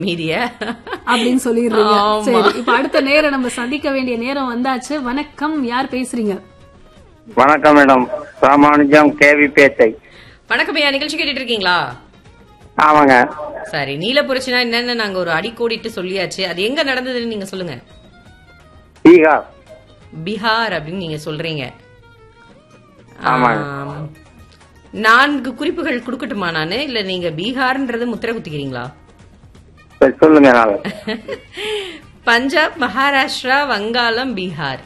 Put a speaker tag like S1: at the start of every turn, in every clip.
S1: மீதிய
S2: அப்படின்னு சொல்லிடுறீங்க
S1: ஆமா.
S2: சரி இப்ப அடுத்த நேரம் நம்ம சந்திக்க வேண்டிய நேரம் வந்தாச்சு வணக்கம் யார் பேசுறீங்க
S3: வணக்கம் மேடம் ராமானுஜம் கேவி பேட்டை
S1: வணக்கம் ஐயா நிகழ்ச்சி கேட்டுட்டு இருக்கீங்களா
S3: ஆமாங்க
S1: சரி நீலப்புரட்சினா என்னன்னு நாங்க ஒரு அடிக்கோடிட்டு சொல்லியாச்சு அது எங்க நடந்ததுன்னு நீங்க சொல்லுங்க
S3: பீகார்
S1: பீகார் அப்படின்னு நீங்க சொல்றீங்க
S3: ஆமாங்க.
S1: ஆம். நான்கு குறிப்புகள் கொடுக்கட்டுமா நானு இல்ல நீங்க பீகார்ன்றது முத்திரை குத்திக்கிறீங்களா
S3: சரி, சொல்லுங்க நாளை
S1: பஞ்சாப் மகாராஷ்டிரா வங்காளம் பீகார்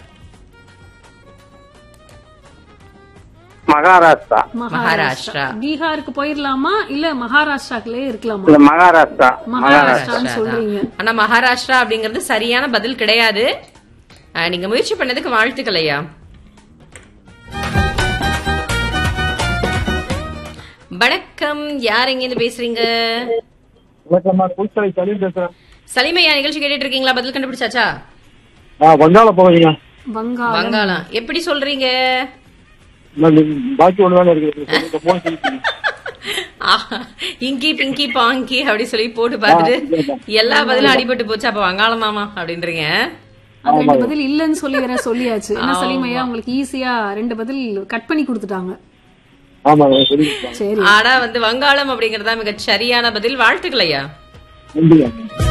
S3: மகாராஷ்டிரா
S1: மகாராஷ்டிரா.
S2: பீகாருக்கு போயிடலாமா இல்ல மகாராஷ்டிராக்குள்ளே இருக்கலாமா
S3: இல்ல மகாராஷ்டிரா
S2: மகாராஷ்டிரான்னு சொல்றீங்க
S1: ஆனா மகாராஷ்டிரா அப்படிங்கறது சரியான பதில் கிடையாது அஹ், நீங்க முயற்சி பண்ணதுக்கு வாழ்த்துக்கள் ஐயா வணக்கம் யார் எங்க இருந்து பேசுறீங்க
S4: வணக்கம் நான் புதுச்சேரி சலீம் பேசுறேன்
S1: சலீம் ஐயா நிகழ்ச்சி கேட்டுட்டு இருக்கீங்களா பதில் கண்டுபிடிச்சாச்சா
S4: ஆ வங்காள போவீங்க
S2: வங்காளம்
S1: வங்காளம் எப்படி சொல்றீங்க
S4: நான் நீங்க பாக்கி ஒண்ணுதானே இருக்கு சொல்லுங்க, போன் சொல்லிட்டீங்க.
S1: ஆஹா, இங்கி பிங்கி பாங்கி அப்படி சொல்லி போட்டு பார்த்துட்டு எல்லா பதிலும் அடிபட்டு போச்சு அப்ப வங்காளம் தாமா அப்படின்றீங்க
S2: அது ரெண்டு பதில் இல்லன்னு சொல்லி வேற சொல்லியாச்சு என்ன சலீமையா உங்களுக்கு ஈஸியா ரெண்டு பதில் கட் பண்ணி கொடுத்துட்டாங்க
S4: ஆமாங்க சொல்லிட்டு
S2: சரி
S1: ஆனா வந்து வங்காளம் அப்படிங்கறதா மிக சரியான பதில் வாழ்த்துக்கள் ஐயா
S4: நன்றிங்க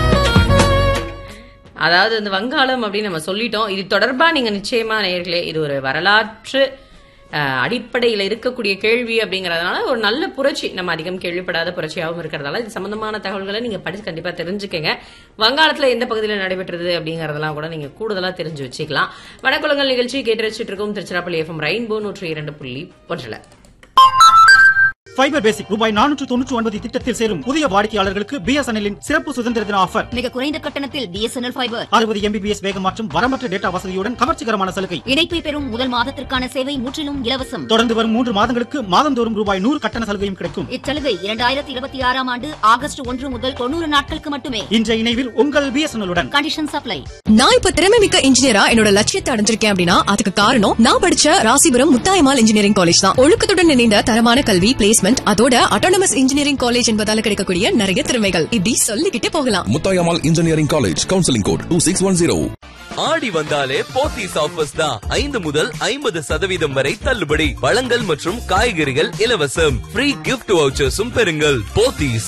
S1: அதாவது இந்த வங்காளம் அப்படின்னு நம்ம சொல்லிட்டோம் இது தொடர்பா நீங்க நிச்சயமா நேர்களே இது ஒரு வரலாற்று அஹ், அடிப்படையில இருக்கக்கூடிய கேள்வி அப்படிங்கறதுனால ஒரு நல்ல புரட்சி நம்ம அதிகம் கேள்விப்படாத புரட்சியாகவும் இருக்கிறதால இது சம்பந்தமான தகவல்களை நீங்க படிச்சு கண்டிப்பா தெரிஞ்சுக்கங்க வங்காளத்துல எந்த பகுதியில் நடைபெற்றது அப்படிங்கறதெல்லாம் கூட நீங்க கூடுதலா தெரிஞ்சு வச்சுக்கலாம் வணக்குலங்கள் நிகழ்ச்சி கேட்டு வச்சுட்டு இருக்கோம் திருச்சிராப்பள்ளி எஃப்எம் ரெயின்போ நூற்றி இரண்டு புள்ளி ஒன்றில்
S5: ஃபைபர் பேசிக் ரூபாய் நானூற்று தொண்ணூற்று ஒன்பது திட்டத்தில் சேரும் புதிய வாடிக்கையாளர்களுக்கு பிஎஸ்என்எல்லின் சிறப்பு சுதந்திர தின ஆஃபர்
S6: மிக குறைந்த கட்டணத்தில் பிஎஸ்என்எல் ஃபைபர்
S5: அறுபது எம்பிபிஎஸ் வேகம் மற்றும் வரம்பற்ற டேட்டா வசதியுடன் கவர்ச்சிகரமான சலுகை
S6: இணைப்பை பெறும் முதல் மாதத்திற்கான சேவை முற்றிலும் இலவசம்
S5: தொடர்ந்து வரும் மூன்று மாதங்களுக்கு மாதந்தோறும் ரூபாய் நூறு கட்டண சலுகையும் கிடைக்கும்
S6: இச்சலுகை இரண்டாயிரத்தி இருபத்தி ஆறாம் ஆண்டு ஆகஸ்ட் ஒன்று முதல் தொண்ணூறு நாட்களுக்கு மட்டுமே
S5: இன்றைய இணைவில் உங்கள் பிஎஸ்என்எல்லுடன்
S6: கண்டிஷன் சப்ளை
S7: நான் இப்ப திறமை மிக்க இன்ஜினியரா என்னோட லட்சியத்தை அடைஞ்சிருக்கேன் அப்படின்னா அதுக்கு காரணம் நான் படிச்ச ராசிபுரம் முத்தாயமால் இன்ஜினியரிங் காலேஜ் தான் ஒழுக்கத்துடன் இணைந்த தரமான கல்வி பிளேஸ்மெண்ட் அதோட அட்டானமஸ் இன்ஜினியரிங் காலேஜ் என்பதால கிடைக்கக்கூடிய நிறைய திறமைகள் இப்படி சொல்லிக்கிட்டே போகலாம்
S8: Muthayammal engineering college counselling code two six one zero
S9: ஆடி வந்தாலே போத்தீஸ் ஆஃபர்ஸ் தான் ஐந்து முதல் ஐம்பது சதவீதம் வரை தள்ளுபடி பழங்கள் மற்றும் காய்கறிகள் இலவசம் ஃப்ரீ கிஃப்ட் வவுச்சர்ஸும் பெறுங்கள் போத்தீஸ்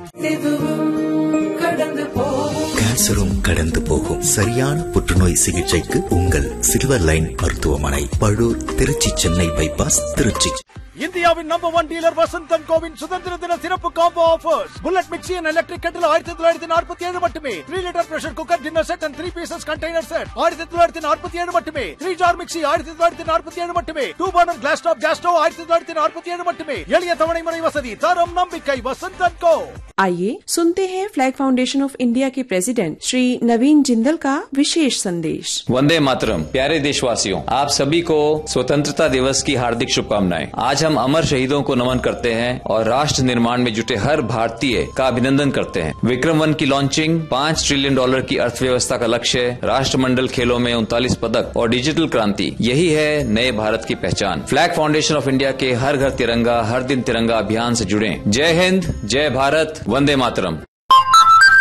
S10: கேன்சரும் கடந்து போகும் சரியான புற்றுநோய் சிகிச்சைக்கு உங்கள் சில்வர் லைன் மருத்துவமனை பழூர் திருச்சி சென்னை பைபாஸ் திருச்சி
S5: இந்தியாவின் நம்பர் ஒன் டீலர் வசந்தன் கோவின் சுதந்திர தின சிறப்பு combo offers bullet mixie and electric கட்டில் ஆயிரத்தி தொள்ளாயிரத்தி நாற்பத்தி ஏழு மட்டுமே three litre pressure cooker dinner set and three pieces container set ஆயிரத்தி தொள்ளாயிரத்தி நாற்பத்தி ஏழு மட்டுமே த்ரீ ஜார் மிக்சி ஆயிரத்தி தொள்ளாயிரத்தி நாற்பத்தி ஏழு மட்டுமே two burner glass top gas stove ஆயிரத்தி தொள்ளாயிரத்தி நாற்பத்தி ஏழு மட்டுமே எளிய தவணை முறை வசதி தரம் நம்பிக்கை வசந்தன் கோ
S11: आइए सुनते हैं फ्लैग फाउंडेशन ऑफ इंडिया के प्रेसिडेंट श्री नवीन जिंदल का विशेष संदेश
S9: वंदे मातरम प्यारे देशवासियों आप सभी को स्वतंत्रता दिवस की हार्दिक शुभकामनाएं आज हम अमर शहीदों को नमन करते हैं और राष्ट्र निर्माण में जुटे हर भारतीय का अभिनंदन करते हैं विक्रम वन की लॉन्चिंग पाँच ट्रिलियन डॉलर की अर्थव्यवस्था का लक्ष्य राष्ट्रमंडल खेलों में उनतालीस पदक और डिजिटल क्रांति यही है नए भारत की पहचान फ्लैग फाउंडेशन ऑफ इंडिया के हर घर तिरंगा हर दिन तिरंगा अभियान से जुड़े जय हिंद जय भारत वंदे मातरम